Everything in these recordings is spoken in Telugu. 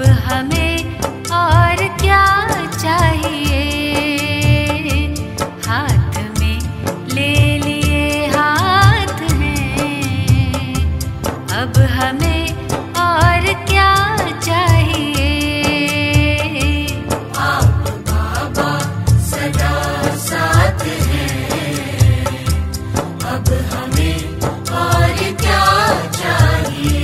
हमें और क्या चाहिए हाथ में ले लिए हाथ हैं अब हमें और क्या चाहिए आप बाबा सदा साथ हैं अब हमें और क्या चाहिए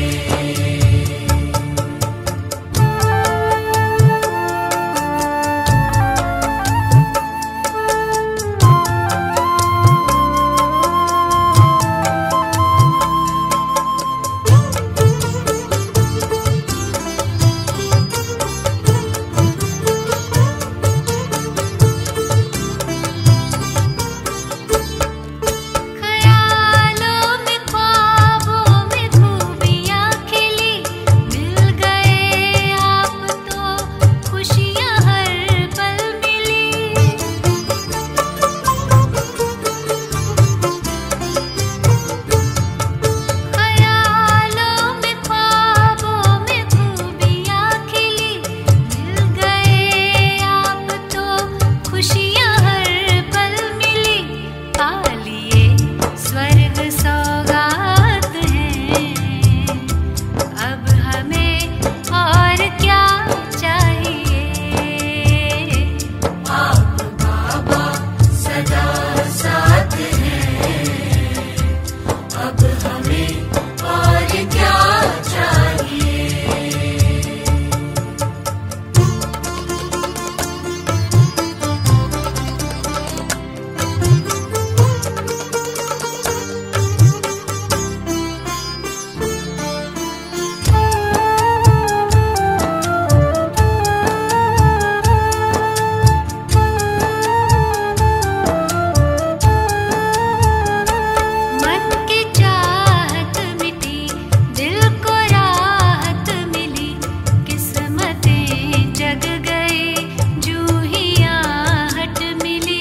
ख्यालों में ख्वाबों में खूबियाँ खिली मिल गए आप तो खुशियाँ हर पल मिली ख्यालों में ख्वाबों में खूबियाँ खिली मिल गए आप तो खुशियाँ हर पल मिली पा लिए स्वर्ग सौगात हैं अब हमें और क्या चाहिए आप बाबा सदा साथ हैं अब हमें और क्या चाहिए मन की चाहत मिटी दिल को राहत मिली किस्मतें जग गई जूहियां हट मिली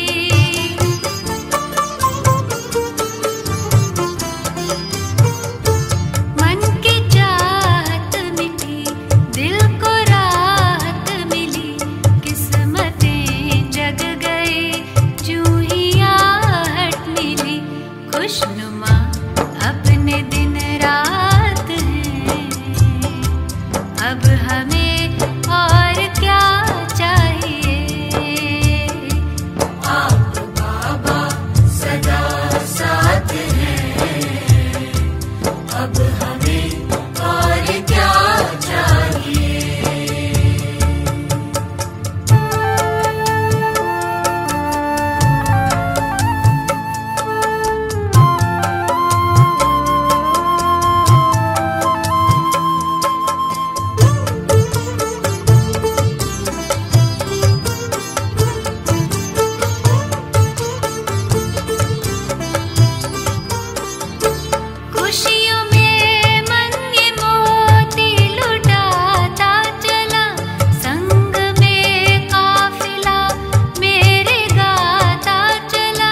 मन की चाहत मिटी दिल को राहत मिली किस्मतें जग गई जूहियां हट मिली खुशनुमा अपने दिन रात हैं अब हमें और क्या चाहिए आप बाबा सदा साथ हैं अब हमें और क्या चाहिए खुशियों में मन ये मोती लुटाता चला संग में काफिला मेरे गाता चला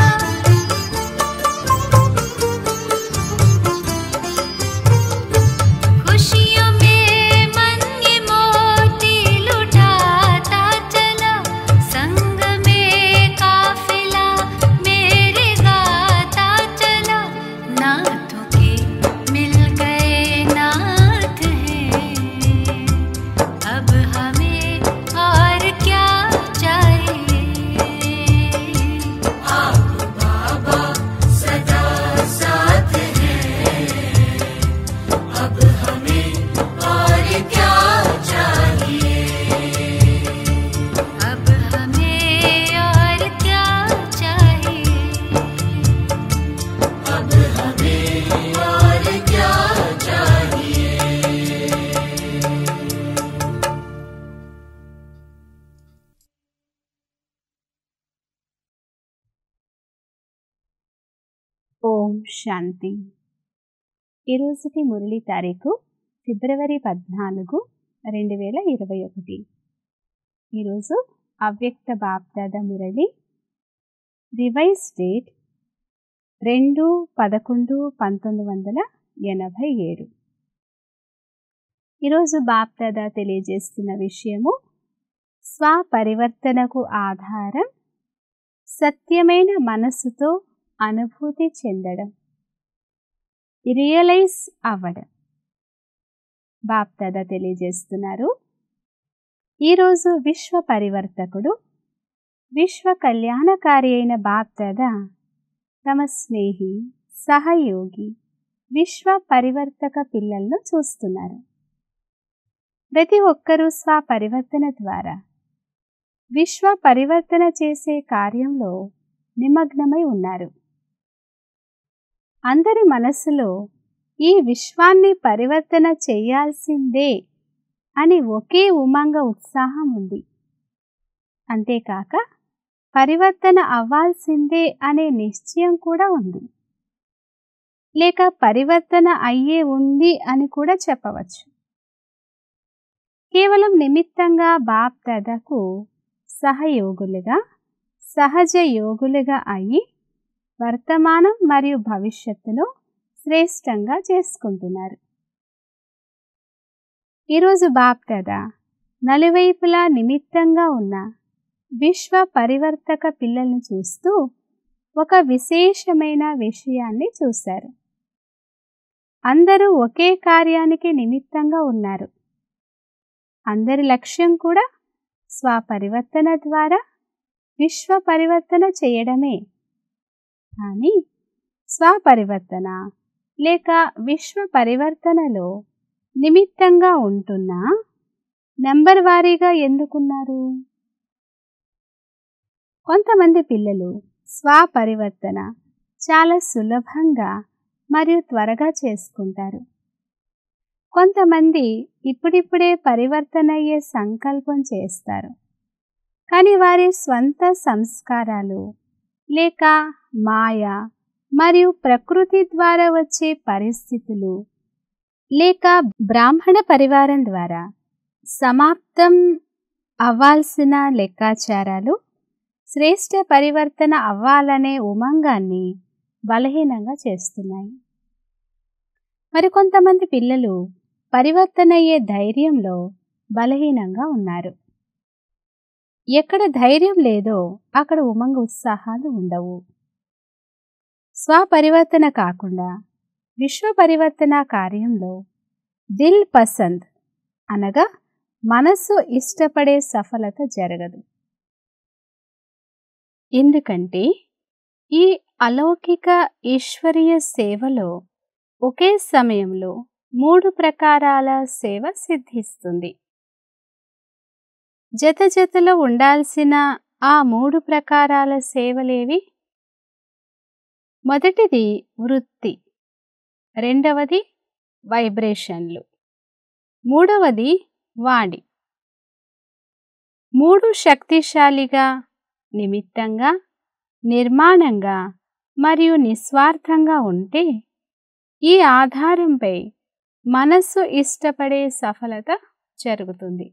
खुशियों में मन ये मोती लुटाता चला संग में काफिला मेरे गाता चला नाथों के मिल गए नाथ हैं अब हमें और क्या चाहिए आप बाबा सदा साथ हैं अब हमें और क्या चाहिए अब हमें और क्या चाहिए अब हमें और क्या चाहिए ఓం శాంతి ఈరోజుటి మురళి తారీఖు ఫిబ్రవరి పద్నాలుగు రెండు వేల ఇరవై ఒకటి ఈరోజు అవ్యక్త బాప్దాద మురళి రివైజ్ డేట్ రెండు పదకొండు పంతొమ్మిది వందల ఎనభై ఏడు ఈరోజు బాప్దాద తెలియజేస్తున్న విషయము స్వపరివర్తనకు ఆధారం సత్యమైన మనస్సుతో అనుభూతి చెందడం రియలైజ్ అవ్వడం బాప్దాద తెలియజేస్తున్నారు ఈరోజు విశ్వ పరివర్తకుడు విశ్వ కళ్యాణకారి అయిన బాప్దాద తమ స్నేహి సహయోగి విశ్వ పరివర్తక పిల్లలను చూస్తున్నారు ప్రతి ఒక్కరూ స్వపరివర్తన ద్వారా విశ్వ పరివర్తన చేసే కార్యంలో నిమగ్నమై ఉన్నారు అందరి మనస్సులో ఈ విశ్వాన్ని పరివర్తన చేయాల్సిందే అని ఒకే ఉమంగ ఉత్సాహం ఉంది అంతేకాక పరివర్తన అవ్వాల్సిందే అనే నిశ్చయం కూడా ఉంది లేక పరివర్తన అయ్యే ఉంది అని కూడా చెప్పవచ్చు కేవలం నిమిత్తంగా బాప్ దాదాకు సహయోగులుగా సహజ యోగులుగా అయి వర్తమానం మరియు భవిష్యత్తును శ్రేష్టంగా చేసుకుంటున్నారు ఈరోజు బాప్ దాదా నలువైపులా నిమిత్తంగా ఉన్న విశ్వ పరివర్తక పిల్లల్ని చూస్తూ ఒక విశేషమైన విషయాన్ని చూశారు అందరూ ఒకే కార్యానికి నిమిత్తంగా ఉన్నారు అందరి లక్ష్యం కూడా స్వపరివర్తన ద్వారా విశ్వ పరివర్తన చేయడమే కానీ స్వపరివర్తన లేక విశ్వ పరివర్తనలో నిమిత్తంగా ఉంటున్నా నెంబర్ వారీగా ఎందుకున్నారు కొంతమంది పిల్లలు స్వపరివర్తన చాలా సులభంగా మరియు త్వరగా చేసుకుంటారు కొంతమంది ఇప్పుడిప్పుడే పరివర్తన అయ్యే సంకల్పం చేస్తారు కానీ వారి స్వంత సంస్కారాలు లేక మాయ మరియు ప్రకృతి ద్వారా వచ్చే పరిస్థితులు లేక బ్రాహ్మణ పరివారం ద్వారా సమాప్తం అవ్వాల్సిన లెక్కాచారాలు శ్రేష్ట పరివర్తన అవ్వాలనే ఉమంగాన్ని బలహీనంగా చేస్తున్నాయి మరికొంతమంది పిల్లలు పరివర్తన అయ్యే ధైర్యంలో బలహీనంగా ఉన్నారు ఎక్కడ ధైర్యం లేదో అక్కడ ఉమంగ ఉత్సాహాలు ఉండవు స్వపరివర్తన కాకుండా విశ్వ పరివర్తన కార్యంలో దిల్ పసంద్ అనగా మనస్సు ఇష్టపడే సఫలత జరగదు ఎందుకంటే ఈ అలౌకిక ఈశ్వరీయ సేవలో ఒకే సమయంలో మూడు ప్రకారాల సేవ సిద్ధిస్తుంది జత జతలో ఉండాల్సిన ఆ మూడు ప్రకారాల సేవలేవి మొదటిది వృత్తి రెండవది వైబ్రేషన్లు మూడవది వాడి మూడు శక్తిశాలిగా నిమిత్తంగా నిర్మాణంగా మరియు నిస్వార్థంగా ఉంటే ఈ ఆధారంపై మనస్సు ఇష్టపడే సఫలత జరుగుతుంది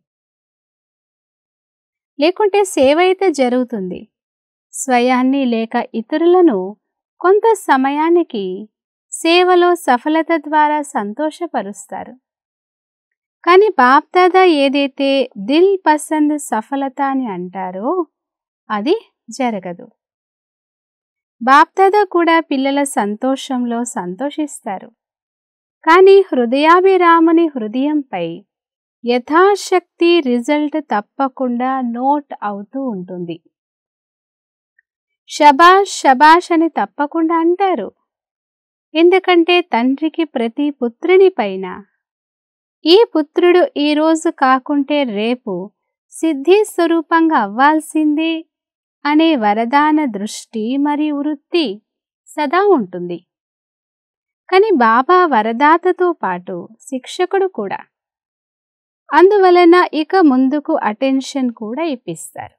లేకుంటే సేవ అయితే జరుగుతుంది స్వయాన్ని లేక ఇతరులను కొంత సమయానికి సేవలో సఫలత ద్వారా సంతోషపరుస్తారు కానీ బాప్దాదా ఏదైతే దిల్ పసంద్ సఫలత అని అంటారో అది జరగదు బాప్దాదా కూడా పిల్లల సంతోషంలో సంతోషిస్తారు కానీ హృదయాభిరాముని హృదయంపై యథాశక్తి రిజల్ట్ తప్పకుండా నోట్ అవుతూ ఉంటుంది షబాష్ షబాష్ అని తప్పకుండా అంటారు ఎందుకంటే తండ్రికి ప్రతి పుత్రుని పైన ఈ పుత్రుడు ఈరోజు కాకుంటే రేపు సిద్ధి స్వరూపంగా అవ్వాల్సిందే అనే వరదాన దృష్టి మరియు వృత్తి సదా ఉంటుంది కానీ బాబా వరదాతతో పాటు శిక్షకుడు కూడా అందువలన ఇక ముందుకు అటెన్షన్ కూడా ఇప్పిస్తారు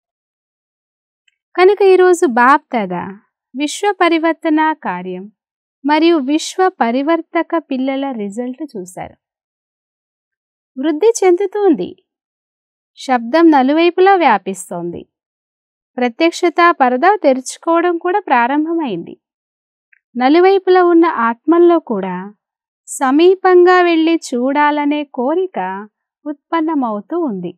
కనుక ఈరోజు బాప్ దాదా విశ్వ పరివర్తన కార్యం మరియు విశ్వ పరివర్తక పిల్లల రిజల్ట్ చూశారు వృద్ధి చెందుతోంది శబ్దం నలువైపులా వ్యాపిస్తోంది ప్రత్యక్షత పరదా తెరుచుకోవడం కూడా ప్రారంభమైంది నలువైపులా ఉన్న ఆత్మల్లో కూడా సమీపంగా వెళ్ళి చూడాలనే కోరిక ఉత్పన్నమవుతూ ఉంది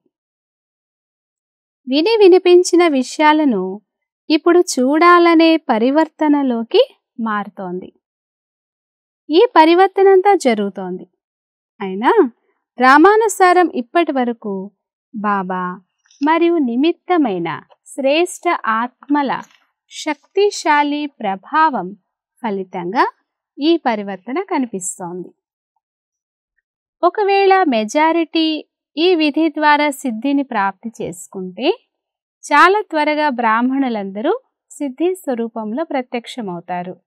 విని వినిపించిన విషయాలను ఇప్పుడు చూడాలనే పరివర్తనలోకి మారుతోంది ఈ పరివర్తనంతా జరుగుతోంది అయినా రామానుసారం ఇప్పటి వరకు బాబా మరియు నిమిత్తమైన శ్రేష్ట ఆత్మల శక్తిశాలి ప్రభావం ఫలితంగా ఈ పరివర్తన కనిపిస్తోంది ఒకవేళ మెజారిటీ ఈ విధి ద్వారా సిద్ధిని ప్రాప్తి చేసుకుంటే చాలా త్వరగా బ్రాహ్మణులందరూ సిద్ధి స్వరూపంలో ప్రత్యక్షమవుతారు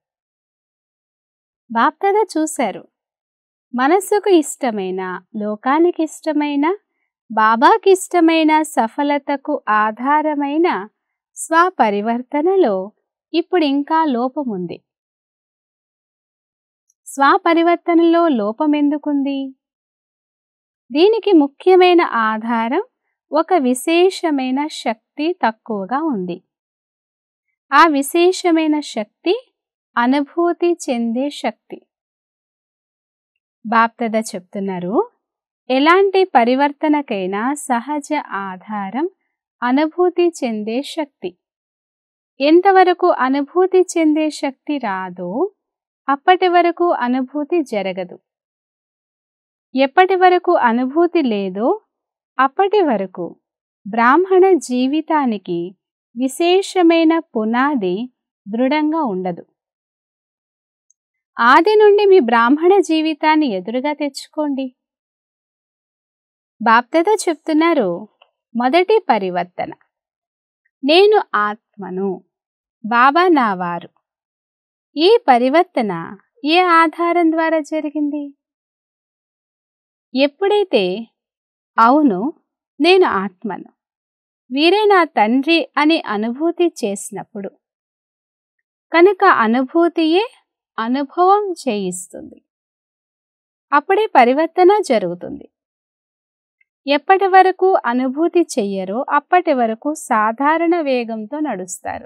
బాప్తద చూశారు మనస్సుకు ఇష్టమైన లోకానికి ఇష్టమైన బాబాకి ఇష్టమైన సఫలతకు ఆధారమైన స్వపరివర్తనలో ఇప్పుడు ఇంకా లోపముంది స్వపరివర్తనలో లోపం ఎందుకుంది దీనికి ముఖ్యమైన ఆధారం ఒక విశేషమైన శక్తి తక్కువగా ఉంది ఆ విశేషమైన శక్తి అనుభూతి చెందే శక్తి బాప్తద చెప్తున్నారు ఎలాంటి పరివర్తనకైనా సహజ ఆధారం అనుభూతి చెందే శక్తి ఎంతవరకు అనుభూతి చెందే శక్తి రాదో అప్పటి వరకు అనుభూతి జరగదు ఎప్పటి వరకు అనుభూతి లేదో అప్పటి వరకు బ్రాహ్మణ జీవితానికి విశేషమైన పునాది దృఢంగా ఉండదు ఆది నుండి మీ బ్రాహ్మణ జీవితాన్ని ఎదురుగా తెచ్చుకోండి బాప్తత చెప్తున్నారు మొదటి పరివర్తన నేను ఆత్మను బాబా నా వారు ఈ పరివర్తన ఏ ఆధారం ద్వారా జరిగింది ఎప్పుడైతే అవును నేను ఆత్మను వీరే నా తండ్రి అని అనుభూతి చేసినప్పుడు కనుక అనుభూతియే అనుభవం చేయిస్తుంది అప్పుడే పరివర్తన జరుగుతుంది ఎప్పటి వరకు అనుభూతి చెయ్యరో అప్పటి వరకు సాధారణ వేగంతో నడుస్తారు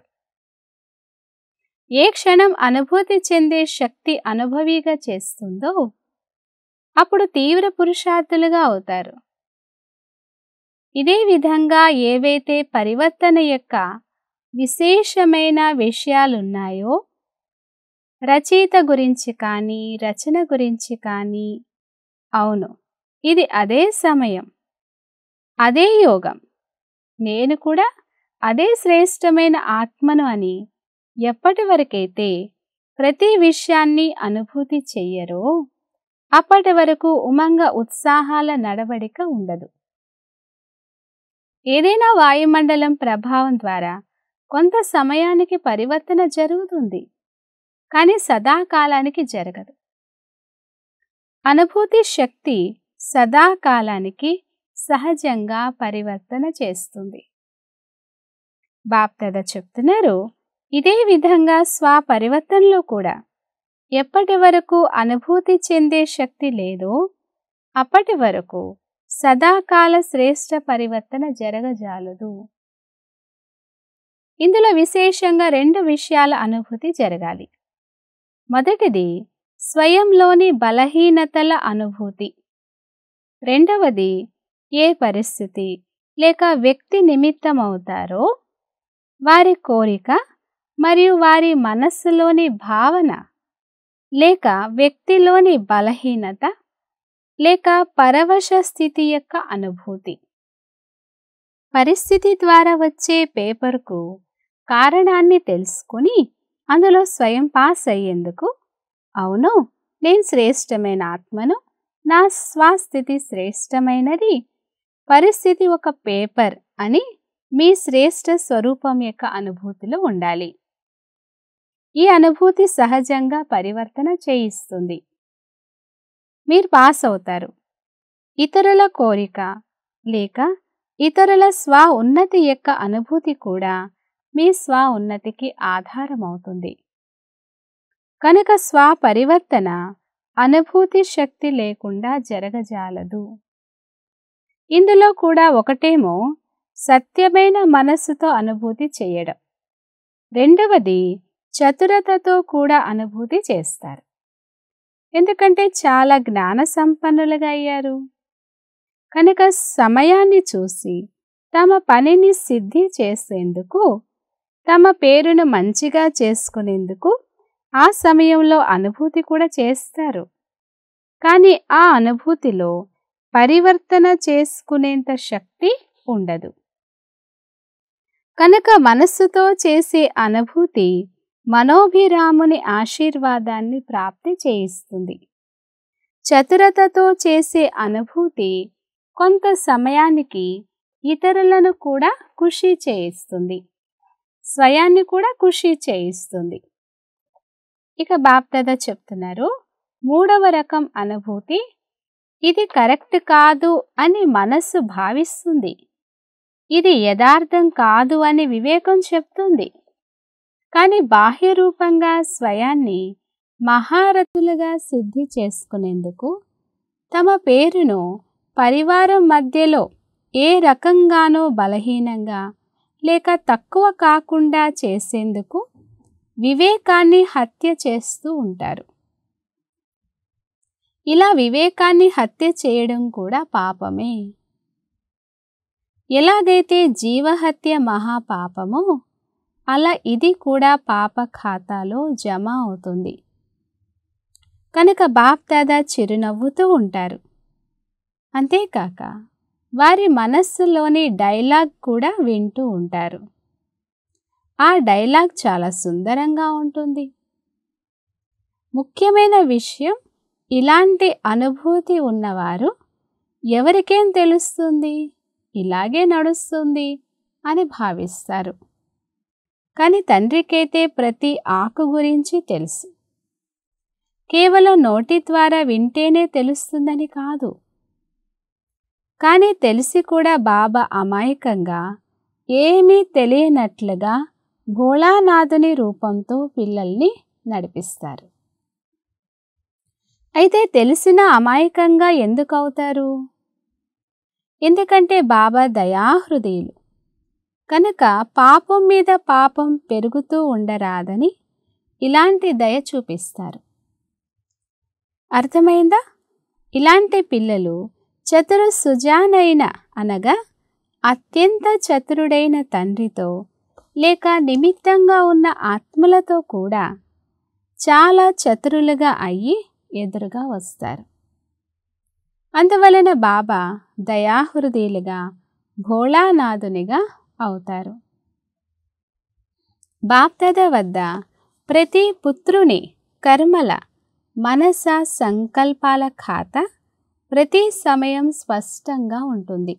ఏ క్షణం అనుభూతి చెందే శక్తి అనుభవిగా చేస్తుందో అప్పుడు తీవ్ర పురుషార్థులుగా అవుతారు ఇదే విధంగా ఏవైతే పరివర్తన యొక్క విశేషమైన విషయాలున్నాయో రచయిత గురించి కానీ రచన గురించి కానీ అవును ఇది అదే సమయం అదే యోగం నేను కూడా అదే శ్రేష్టమైన ఆత్మను అని ఎప్పటి వరకైతే ప్రతి విషయాన్ని అనుభూతి చెయ్యరో అప్పటి వరకు ఉమంగ ఉత్సాహాల నడవడిక ఉండదు ఏదైనా వాయుమండలం ప్రభావం ద్వారా కొంత సమయానికి పరివర్తన జరుగుతుంది కానీ సదాకాలానికి జరగదు అనుభూతి శక్తి సదాకాలానికి సహజంగా పరివర్తన చేస్తుంది బాప్తద చెప్తున్నారు ఇదే విధంగా స్వపరివర్తనలో కూడా ఎప్పటి వరకు అనుభూతి చెందే శక్తి లేదో అప్పటి వరకు సదాకాల శ్రేష్ట పరివర్తన జరగజాలదు ఇందులో విశేషంగా రెండు విషయాల అనుభూతి జరగాలి మొదటిది స్వయంలోని బలహీనతల అనుభూతి రెండవది ఏ పరిస్థితి లేక వ్యక్తి నిమిత్తమవుతారో వారి కోరిక మరియు వారి మనస్సులోని భావన లేక వ్యక్తిలోని బలహీనత లేక పరవశ స్థితి యొక్క అనుభూతి పరిస్థితి ద్వారా వచ్చే పేపర్కు కారణాన్ని తెలుసుకుని అందులో స్వయం పాస్ అయ్యేందుకు అవును నేను శ్రేష్టమైన ఆత్మను నా స్వస్థితి శ్రేష్టమైనది పరిస్థితి ఒక పేపర్ అని మీ శ్రేష్ట స్వరూపం యొక్క అనుభూతిలో ఉండాలి ఈ అనుభూతి సహజంగా పరివర్తన చేయిస్తుంది మీరు పాస్ అవుతారు ఇతరుల కోరిక లేక ఇతరుల స్వ ఉన్నతి యొక్క అనుభూతి కూడా మీ స్వ ఉన్నతికి ఆధారమవుతుంది కనుక స్వ పరివర్తన అనుభూతి శక్తి లేకుండా జరగజాలదు ఇందులో కూడా ఒకటేమో సత్యమైన మనస్సుతో అనుభూతి చేయడం రెండవది చతురతతో కూడా అనుభూతి చేస్తారు ఎందుకంటే చాలా జ్ఞాన సంపన్నులుగా అయ్యారు కనుక సమయాన్ని చూసి తమ పనిని సిద్ధి చేసేందుకు తమ పేరును మంచిగా చేసుకునేందుకు ఆ సమయంలో అనుభూతి కూడా చేస్తారు కానీ ఆ అనుభూతిలో పరివర్తన చేసుకునేంత శక్తి ఉండదు కనుక మనస్సుతో చేసే అనుభూతి మనోభిరాముని ఆశీర్వాదాన్ని ప్రాప్తి చేయిస్తుంది చతురతతో చేసే అనుభూతి కొంత సమయానికి ఇతరులను కూడా ఖుషి చేయిస్తుంది స్వయాన్ని కూడా ఖుషి చేయిస్తుంది ఇక బాప్దాద చెప్తున్నారు మూడవ రకం అనుభూతి ఇది కరెక్ట్ కాదు అని మనస్సు భావిస్తుంది ఇది యథార్థం కాదు అని వివేకం చెప్తుంది కానీ బాహ్య రూపంగా స్వయాన్ని మహారథులుగా సిద్ధి చేసుకునేందుకు తమ పేరును పరివారం మధ్యలో ఏ రకంగానో బలహీనంగా లేక తక్కువ కాకుండా చేసేందుకు వివేకాన్ని హత్య చేస్తూ ఉంటారు ఇలా వివేకాన్ని హత్య చేయడం కూడా పాపమే ఎలాగైతే జీవహత్య మహాపాపమో అలా ఇది కూడా పాప ఖాతాలో జమ అవుతుంది కనుక బాప్ దాదా చిరునవ్వుతూ ఉంటారు అంతేకాక వారి మనస్సులోని డైలాగ్ కూడా వింటూ ఉంటారు ఆ డైలాగ్ చాలా సుందరంగా ఉంటుంది ముఖ్యమైన విషయం ఇలాంటి అనుభూతి ఉన్నవారు ఎవరికేం తెలుస్తుంది ఇలాగే నడుస్తుంది అని భావిస్తారు కానీ తండ్రికైతే ప్రతి ఆకు గురించి తెలుసు కేవలం నోటి ద్వారా వింటేనే తెలుస్తుందని కాదు కానీ తెలిసి కూడా బాబా అమాయకంగా ఏమీ తెలియనట్లుగా భోళానాథుని రూపంతో పిల్లల్ని నడిపిస్తారు అయితే తెలిసిన అమాయకంగా ఎందుకు అవుతారు ఎందుకంటే బాబా దయాహృదయులు కనుక పాపం మీద పాపం పెరుగుతూ ఉండరాదని ఇలాంటి దయ చూపిస్తారు అర్థమైందా ఇలాంటి పిల్లలు చతురు సుజానైన అనగా అత్యంత చతురుడైన తండ్రితో లేక నిమిత్తంగా ఉన్న ఆత్మలతో కూడా చాలా చతురులుగా అయ్యి ఎదురుగా వస్తారు అందువలన బాబా దయాహృదయులుగా భోళానాథునిగా అవుతారు బాప్దద వద్ద ప్రతి పుత్రుని కర్మల మనస సంకల్పాల ఖాతా ప్రతి సమయం స్పష్టంగా ఉంటుంది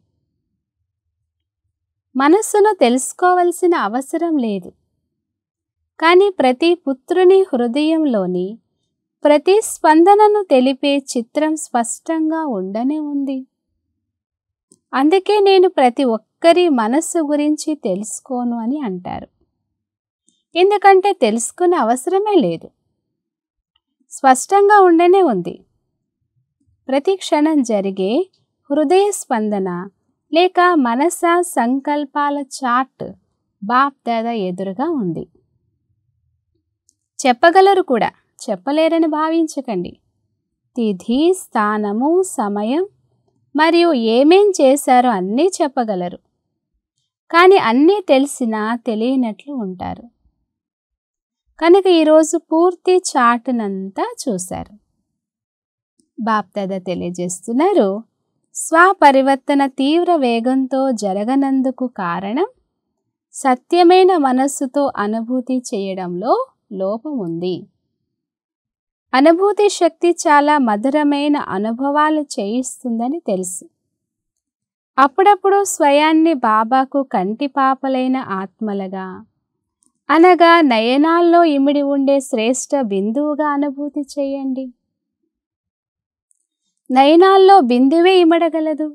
మనస్సును తెలుసుకోవలసిన అవసరం లేదు కానీ ప్రతి పుత్రుని హృదయంలోని ప్రతి స్పందనను తెలిపే చిత్రం స్పష్టంగా ఉండనే ఉంది అందుకే నేను ప్రతి ఒక్కరి మనస్సు గురించి తెలుసుకోను అని అంటారు ఎందుకంటే తెలుసుకునే అవసరమే లేదు స్పష్టంగా ఉండనే ఉంది ప్రతి క్షణం జరిగే హృదయ స్పందన లేక మనస సంకల్పాల చాట్ బాప్ దాదా ఎదురుగా ఉంది చెప్పగలరు కూడా చెప్పలేరని భావించకండి తిథి స్థానము సమయం మరియు ఏమేం చేశారో అన్నీ చెప్పగలరు కానీ అన్నీ తెలిసినా తెలియనట్లు ఉంటారు కనుక ఈరోజు పూర్తి చాటునంతా చూశారు బాప్దాద తెలియజేస్తున్నారు స్వపరివర్తన తీవ్ర వేగంతో జరగనందుకు కారణం సత్యమైన మనస్సుతో అనుభూతి చేయడంలో లోపం ఉంది అనుభూతి శక్తి చాలా మధురమైన అనుభవాలు చేయిస్తుందని తెలుసు అప్పుడప్పుడు స్వయాన్ని బాబాకు కంటిపాపలైన ఆత్మలుగా అనగా నయనాల్లో ఇమిడి ఉండే శ్రేష్ఠ బిందువుగా అనుభూతి చేయండి నయనాల్లో బిందువే ఇమడగలదు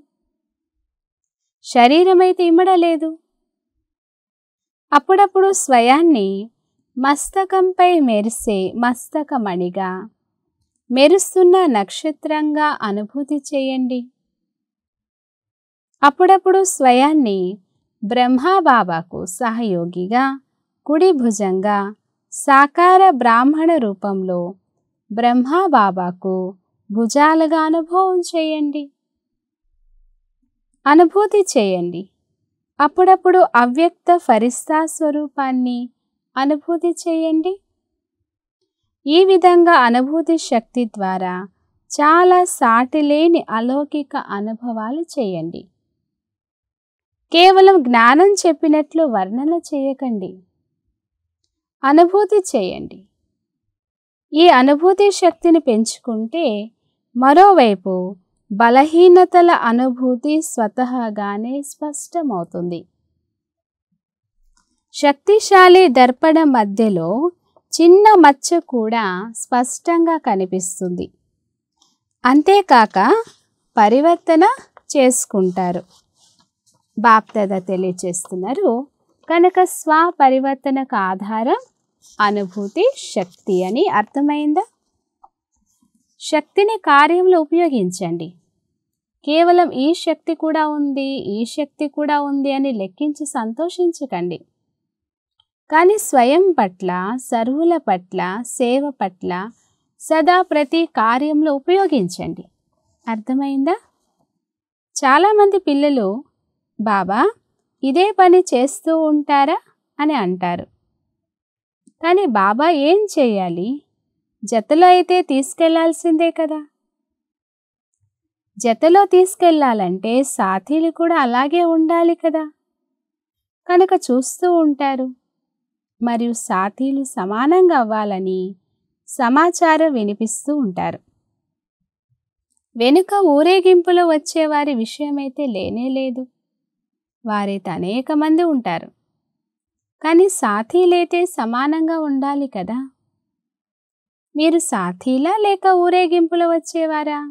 శరీరమైతే ఇమడలేదు అప్పుడప్పుడు స్వయాన్ని మస్తకంపై మెరిసే మస్తకమణిగా మెరుస్తున్న నక్షత్రంగా అనుభూతి చేయండి అప్పుడప్పుడు స్వయాన్ని బ్రహ్మాబాబాకు సహయోగిగా కుడి భుజంగా సాకార బ్రాహ్మణ రూపంలో బ్రహ్మా బాబాకు భుజాలుగా అనుభవం చేయండి అనుభూతి చేయండి అప్పుడప్పుడు అవ్యక్త ఫరిస్తా స్వరూపాన్ని అనుభూతి చేయండి ఈ విధంగా అనుభూతి శక్తి ద్వారా చాలా సాటిలేని అలౌకిక అనుభవాలు చేయండి కేవలం జ్ఞానం చెప్పినట్లు వర్ణన చేయకండి అనుభూతి చేయండి ఈ అనుభూతి శక్తిని పెంచుకుంటే మరోవైపు బలహీనతల అనుభూతి స్వతహాగానే స్పష్టమవుతుంది శక్తిశాలి దర్పణ మధ్యలో చిన్న మచ్చ కూడా స్పష్టంగా కనిపిస్తుంది అంతేకాక పరివర్తన చేసుకుంటారు బాప్తద తెలియచేస్తున్నారు కనుక స్వ పరివర్తనకు ఆధారం అనుభూతి శక్తి అని అర్థమైందా శక్తిని కార్యంలో ఉపయోగించండి కేవలం ఈ శక్తి కూడా ఉంది ఈ శక్తి కూడా ఉంది అని లెక్కించి సంతోషించకండి కానీ స్వయం పట్ల సర్వుల పట్ల సేవ పట్ల సదా ప్రతి కార్యంలో ఉపయోగించండి అర్థమైందా చాలామంది పిల్లలు బాబా ఇదే పని చేస్తూ ఉంటారా అని అంటారు కానీ బాబా ఏం చేయాలి జతలో అయితే తీసుకెళ్లాల్సిందే కదా జతలో తీసుకెళ్లాలంటే సాథీలు కూడా అలాగే ఉండాలి కదా కనుక చూస్తూ ఉంటారు మరియు సాథీలు సమానంగా అవ్వాలని సమాచారం వినిపిస్తూ ఉంటారు వెనుక ఊరేగింపులో వచ్చేవారి విషయమైతే లేనే లేదు వారైతే అనేక మంది ఉంటారు కానీ సాథీలైతే సమానంగా ఉండాలి కదా మీరు సాథీలా లేక ఊరేగింపులో వచ్చేవారా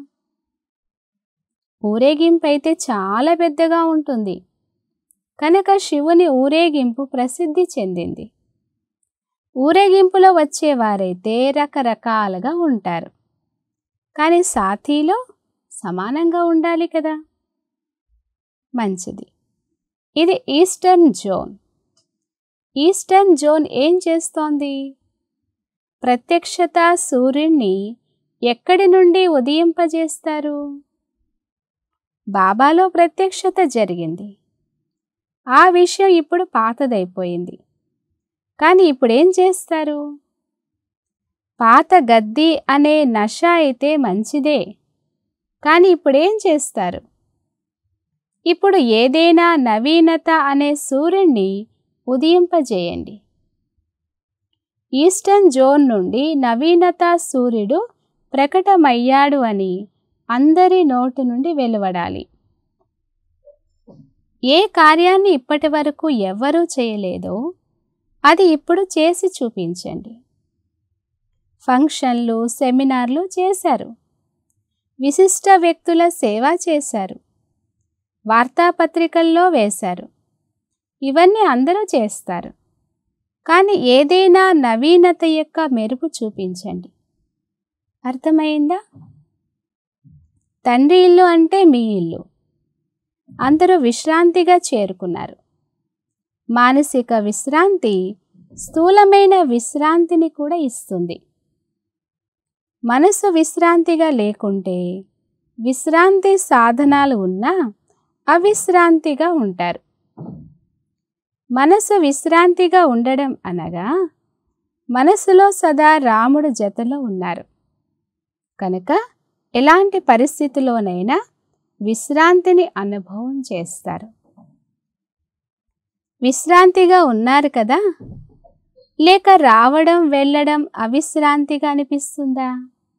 ఊరేగింపు అయితే చాలా పెద్దగా ఉంటుంది కనుక శివుని ఊరేగింపు ప్రసిద్ధి చెందింది ఊరేగింపులో వచ్చేవారైతే రకరకాలుగా ఉంటారు కానీ సాథీలో సమానంగా ఉండాలి కదా మంచిది ఇది ఈస్టర్న్ జోన్ ఈస్టర్న్ జోన్ ఏం చేస్తోంది ప్రత్యక్షత సూర్యుణ్ణి ఎక్కడి నుండి ఉదయింపజేస్తారు బాబాలో ప్రత్యక్షత జరిగింది ఆ విషయం ఇప్పుడు పాతదైపోయింది కానీ ఇప్పుడేం చేస్తారు పాత గద్ది అనే నష అయితే మంచిదే కానీ ఇప్పుడేం చేస్తారు ఇప్పుడు ఏదైనా నవీనత అనే సూర్యుణ్ణి ఉదయింపజేయండి ఈస్టర్న్ జోన్ నుండి నవీనత సూర్యుడు ప్రకటమయ్యాడు అని అందరి నోటి నుండి వెలువడాలి ఏ కార్యాన్ని ఇప్పటి వరకు ఎవ్వరూ చేయలేదో అది ఇప్పుడు చేసి చూపించండి ఫంక్షన్లు సెమినార్లు చేశారు విశిష్ట వ్యక్తుల సేవ చేశారు వార్తాపత్రికల్లో వేశారు ఇవన్నీ అందరూ చేస్తారు కానీ ఏదైనా నవీనత యొక్క మెరుపు చూపించండి అర్థమైందా తండ్రి ఇల్లు అంటే మీ ఇల్లు అందరూ విశ్రాంతిగా చేరుకున్నారు మానసిక విశ్రాంతి స్థూలమైన విశ్రాంతిని కూడా ఇస్తుంది మనసు విశ్రాంతిగా లేకుంటే విశ్రాంతి సాధనాలు ఉన్నా అవిశ్రాంతిగా ఉంటారు మనసు విశ్రాంతిగా ఉండడం అనగా మనసులో సదా రాముడు జతలో ఉన్నారు కనుక ఎలాంటి పరిస్థితిలోనైనా విశ్రాంతిని అనుభవం చేస్తారు విశ్రాంతిగా ఉన్నారు కదా లేక రావడం వెళ్ళడం అవిశ్రాంతిగా అనిపిస్తుందా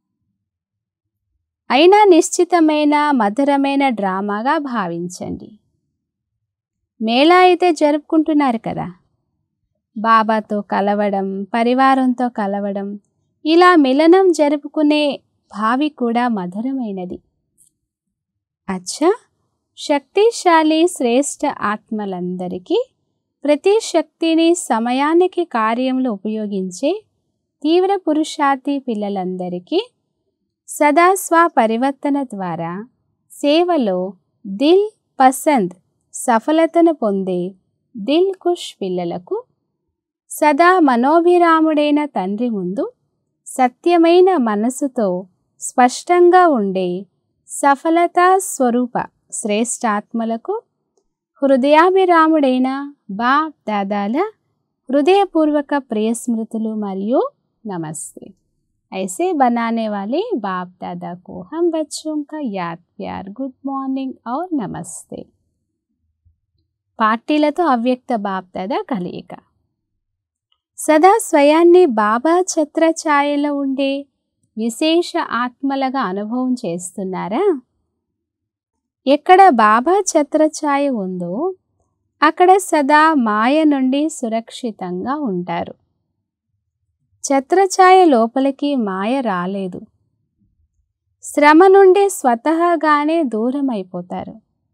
అయినా నిశ్చితమైన మధురమైన డ్రామాగా భావించండి మేళా అయితే జరుపుకుంటున్నారు కదా బాబాతో కలవడం పరివారంతో కలవడం ఇలా మిలనం జరుపుకునే భావి కూడా మధురమైనది అచ్చా శక్తిశాలి శ్రేష్ఠ ఆత్మలందరికీ ప్రతి శక్తిని సమయానికి కార్యంలో ఉపయోగించే తీవ్ర పురుషార్థి పిల్లలందరికీ సదా స్వ పరివర్తన ద్వారా సేవలో దిల్ పసంద్ సఫలతను పొందే దిల్ కుష్ పిల్లలకు సదా మనోభిరాముడైన తండ్రి ముందు సత్యమైన మనసుతో స్పష్టంగా ఉండే సఫలతా స్వరూప శ్రేష్టాత్మలకు హృదయాభిరాముడైన బాప్ దాదాల హృదయపూర్వక ప్రియ స్మృతులు మరియు నమస్తే ऐसे बनाने वाले बाप दादा को हम बच्चों का याद प्यार गुड మార్నింగ్ और నమస్తే పార్టీలతో అవ్యక్త బాప్ దాదా కలయిక సదా స్వయాన్ని బాబా ఛత్ర ఛాయలో ఉండే విశేష ఆత్మలుగా అనుభవం చేస్తున్నారా ఎక్కడ బాబా ఛత్ర ఛాయ ఉందో అక్కడ సదా మాయ నుండి సురక్షితంగా ఉంటారు ఛత్రఛాయ లోపలికి మాయ రాలేదు శ్రమ నుండి స్వతహాగానే దూరం అయిపోతారు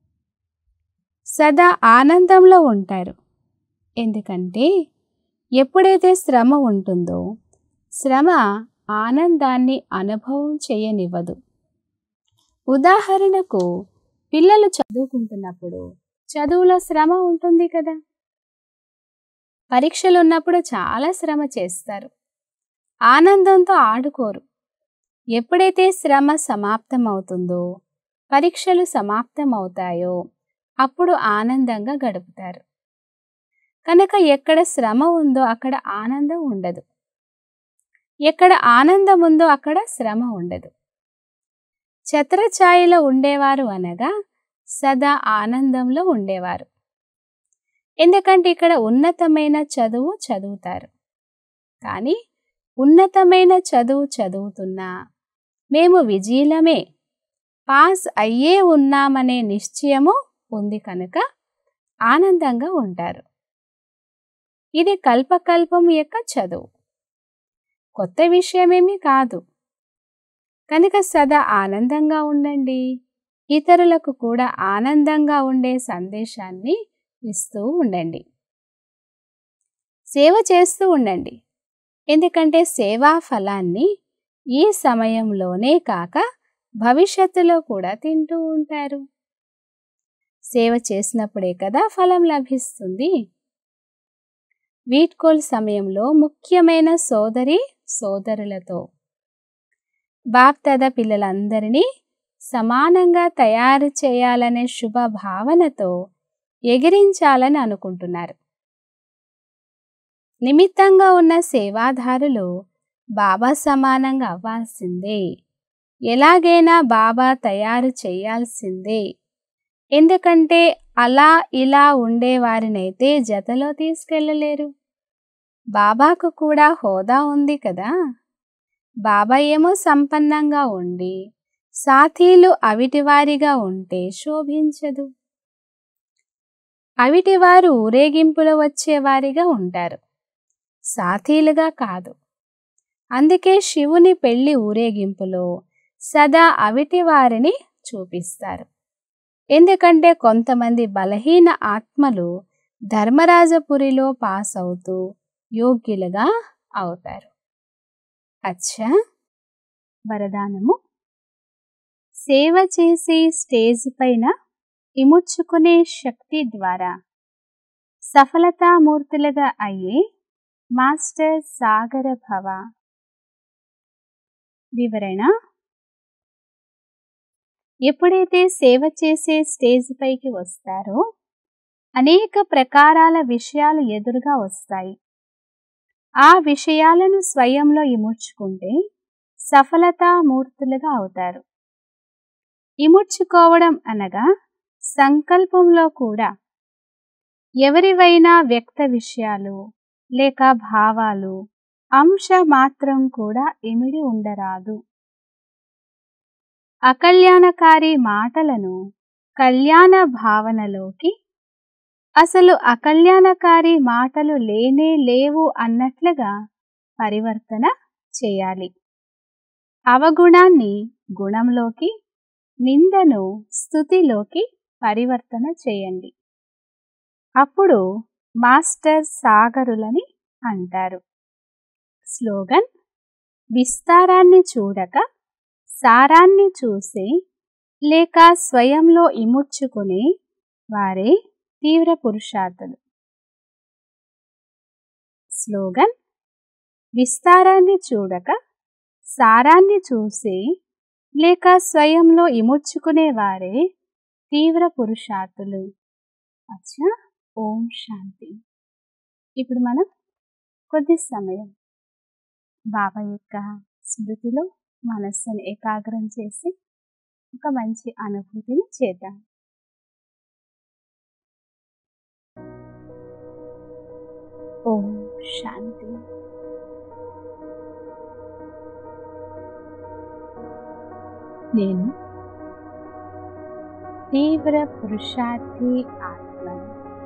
సదా ఆనందంలో ఉంటారు ఎందుకంటే ఎప్పుడైతే శ్రమ ఉంటుందో శ్రమ ఆనందాన్ని అనుభవం చేయనివ్వదు ఉదాహరణకు పిల్లలు చదువుకుంటున్నప్పుడు చదువులో శ్రమ ఉంటుంది కదా పరీక్షలు ఉన్నప్పుడు చాలా శ్రమ చేస్తారు ఆనందంతో ఆడుకోరు ఎప్పుడైతే శ్రమ సమాప్తమవుతుందో పరీక్షలు సమాప్తమవుతాయో అప్పుడు ఆనందంగా గడుపుతారు కనుక ఎక్కడ శ్రమ ఉందో అక్కడ ఆనందం ఉండదు ఎక్కడ ఆనందం ఉందో అక్కడ శ్రమ ఉండదు ఛత్రఛాయలో ఉండేవారు అనగా సదా ఆనందంలో ఉండేవారు ఎందుకంటే ఇక్కడ ఉన్నతమైన చదువు చదువుతారు కానీ ఉన్నతమైన చదువు చదువుతున్నా మేము విజీలమే పాస్ అయ్యే ఉన్నామనే నిశ్చయము ఉంది కనుక ఆనందంగా ఉంటారు ఇది కల్పకల్పం యొక్క చదువు కొత్త విషయమేమీ కాదు కనుక సదా ఆనందంగా ఉండండి ఇతరులకు కూడా ఆనందంగా ఉండే సందేశాన్ని ఇస్తూ ఉండండి సేవ చేస్తూ ఉండండి ఎందుకంటే సేవా ఫలాన్ని ఈ సమయంలోనే కాక భవిష్యత్తులో కూడా తింటూ ఉంటారు సేవ చేసినప్పుడే కదా ఫలం లభిస్తుంది వీట్కోల్ సమయంలో ముఖ్యమైన సోదరి సోదరులతో బాప్దాద పిల్లలందరినీ సమానంగా తయారు చేయాలనే శుభ భావనతో ఎగిరించాలని అనుకుంటున్నారు నిమిత్తంగా ఉన్న సేవాదారులు బాబా సమానంగా అవ్వాల్సిందే ఎలాగైనా బాబా తయారు చేయాల్సిందే ఎందుకంటే అలా ఇలా ఉండేవారినైతే జతలో తీసుకెళ్ళలేరు బాబాకు కూడా హోదా ఉంది కదా బాబా ఏమో సంపన్నంగా ఉండి సాథీలు అవిటివారిగా ఉంటే శోభించదు అవిటివారు ఊరేగింపులో వచ్చేవారిగా ఉంటారు సాథీలుగా కాదు అందుకే శివుని పెళ్లి ఊరేగింపులో సదా అవిటి వారిని చూపిస్తారు ఎందుకంటే కొంతమంది బలహీన ఆత్మలు ధర్మరాజపురిలో పాస్ అవుతూ యోగ్యులుగా అవుతారు అచ్చా వరదానము సేవ చేసే స్టేజ్ పైన ఇముడ్చుకునే శక్తి ద్వారా సఫలతామూర్తులుగా అయ్యే మాస్టర్ సాగర భవ వివరణ ఎప్పుడైతే సేవ చేసే స్టేజ్ పైకి వస్తారో అనేక ప్రకారాల విషయాలు ఎదురుగా వస్తాయి ఆ విషయాలను స్వయంలో ఇముడ్చుకుంటే సఫలతామూర్తులుగా అవుతారు ఇముడ్చుకోవడం అనగా సంకల్పంలో కూడా ఎవరివైనా వ్యక్త విషయాలు లేక భావాలు అంశ మాత్రం కూడా ఇమిడి ఉండరాదు అకల్యాణకారి మాటలను కళ్యాణ భావనలోకి అసలు అకల్యాణకారి మాటలు లేనే లేవు అన్నట్లుగా పరివర్తన చేయాలి అవగుణాన్ని గుణంలోకి నిందను స్థుతిలోకి పరివర్తన చేయండి అప్పుడు మాస్టర్ సాగరులని అంటారు స్లోగన్ విస్తారాన్ని చూడక సారాన్ని చూసి లేక స్వయంలో ఇముడ్చుకుని వారే తీవ్ర పురుషార్థులు స్లోగన్ విస్తారాన్ని చూడక సారాన్ని చూసి లేక స్వయంలో ఇముడ్చుకునేవారే తీవ్ర పురుషార్థులు అచ్చా ఓం శాంతి ఇప్పుడు మనం కొద్ది సమయం బాబా యొక్క స్మృతిలో మనస్సును ఏకాగ్రం చేసి ఒక మంచి అనుభూతిని చేద్దాం ఓం శాంతి నేను తీవ్ర పురుషార్థి ఆత్మను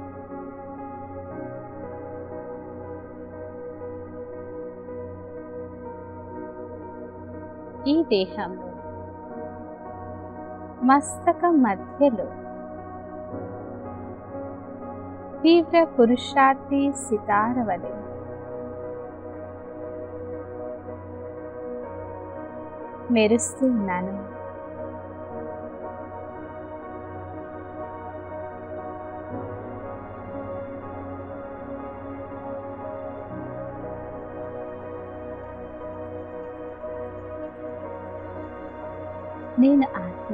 ఈ దేహంలో మస్తకం మధ్యలో తీవ్ర పురుషార్థి సితార వలె మెరుస్తూ ఉన్నాను నేను ఆత్మ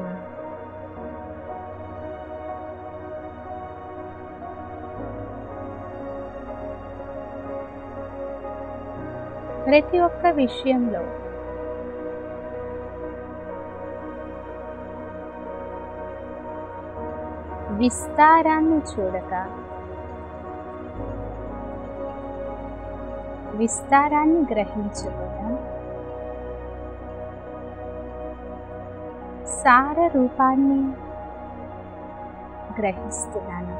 ప్రతి ఒక్క విషయంలో విస్తారాన్ని చూడక విస్తారాన్ని గ్రహించకుండా సార రూపాన్ని గ్రహిస్తున్నాను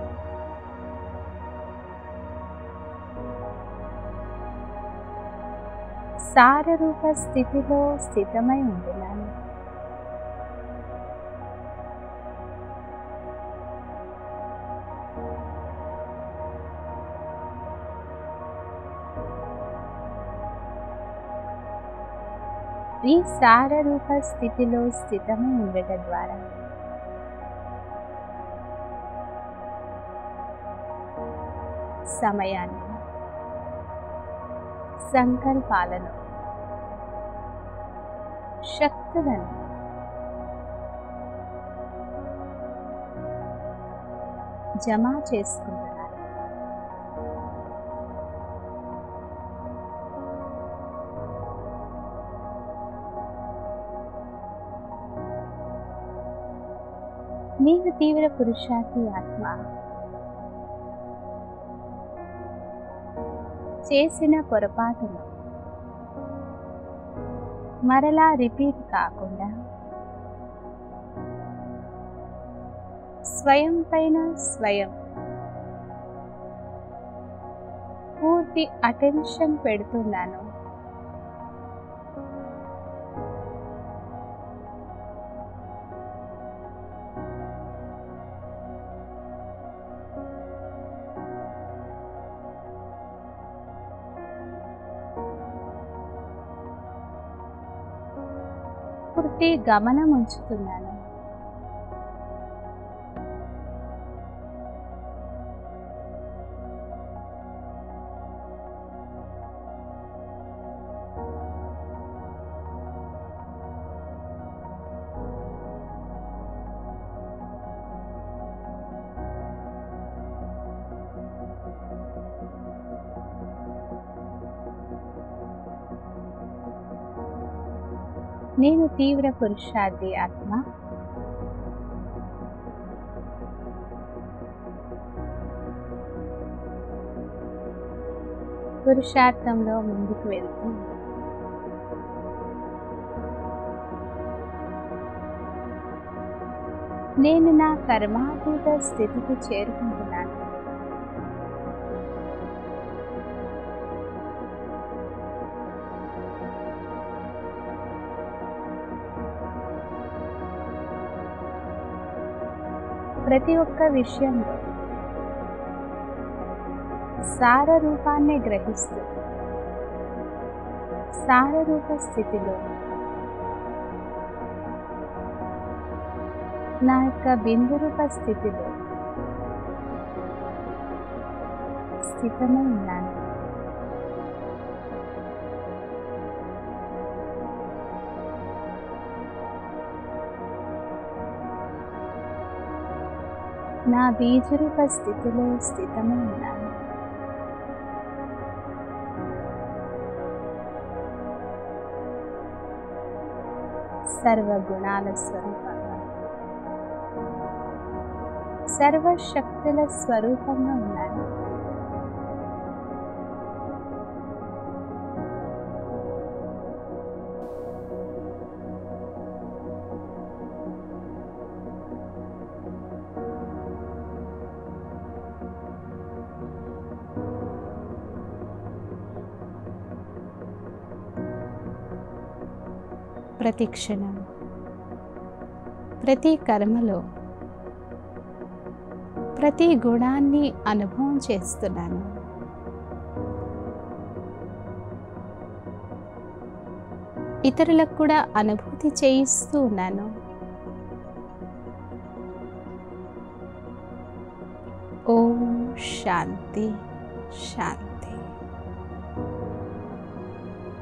సారరూప స్థితిలో స్థితమై ఉంటున్నాను ఈ సారరూప స్థితిలో స్థితమై ఉండటం ద్వారా సమయాన్ని సంకల్పాలను శక్తులను జమ చేసుకుంటున్నాను నేను తీవ్ర పురుషార్థి ఆత్మ చేసిన పొరపాటును మరలా రిపీట్ కాకుండా స్వయం పైన స్వయం పూర్తి అటెన్షన్ పెడుతున్నాను పూర్తి గమనం ఉంచుతున్నాను నేను తీవ్ర పురుషార్థి ఆత్మ పురుషార్థంలో ముందుకు వెళ్తూ నేను నా కర్మాతీత స్థితికి చేరుకుంటున్నాను ప్రతి ఒక్క విషయంలో సార రూపాన్ని గ్రహిస్తూ సారరూప స్థితిలో నా యొక్క బిందురూప స్థితిలో స్థితమై ఉన్నాను నా బీజరూప స్థితిలో స్థితమై ఉన్నాను సర్వగుణాల స్వరూపంగా సర్వశక్తుల స్వరూపంగా ఉన్నాను ప్రతి క్షణం ప్రతి కర్మలో ప్రతి గుణాన్ని అనుభవం చేస్తున్నాను ఇతరులకు కూడా అనుభూతి చేయిస్తూ ఉన్నాను ఓం శాంతి శాంతి